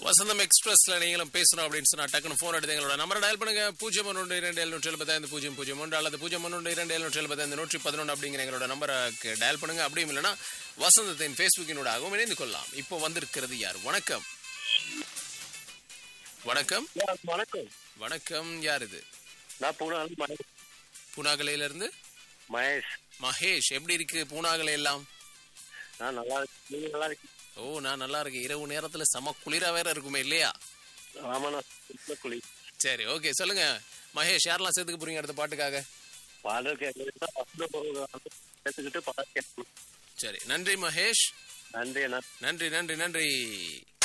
வசந்தம் எக்ஸ்பிரஸ்ல நீங்களும் பேசணும் அப்படின்னு சொன்னா டக்குனு ஃபோன் எடுத்து எங்களோட நம்பரை டயல் பண்ணுங்க பூஜ்ஜியம் ஒன்று இரண்டு எழுநூற்றி எழுபத்தைந்து பூஜ்ஜியம் பூஜ்ஜியம் ஒன்று அல்லது பூஜ்ஜியம் ஒன்று இரண்டு எழுநூற்றி எழுபத்தைந்து நூற்றி பதினொன்று அப்படிங்கிற எங்களோட நம்பருக்கு டயல் பண்ணுங்க அப்படியும் இல்லைன்னா வசந்தத்தின் ஃபேஸ்புக்கினூடாகவும் இணைந்து கொள்ளலாம் இப்போ வந்திருக்கிறது யார் வணக்கம் வணக்கம் வணக்கம் வணக்கம் யார் இது நான் பூனா மகேஷ் பூனாகலையில இருந்து மகேஷ் மகேஷ் எப்படி இருக்கு பூனாகலை எல்லாம் நான் நல்லா இருக்கேன் நீங்க நல்லா இருக்கீங்க ஓ நான் நல்லா இருக்கேன் இரவு நேரத்துல செம குளிரா வேற இருக்குமே இல்லையா ஆமாண்ணா சின்ன குழி சரி ஓகே சொல்லுங்க மகேஷ் யாரெல்லாம் சேர்த்துக்க போறீங்க அடுத்த பாட்டுக்காக பாடல் கேட்கறதுக்கு சேர்த்துக்கிட்டு பாடல் கேட்கணும் சரி நன்றி மகேஷ் நன்றி அண்ணா நன்றி நன்றி நன்றி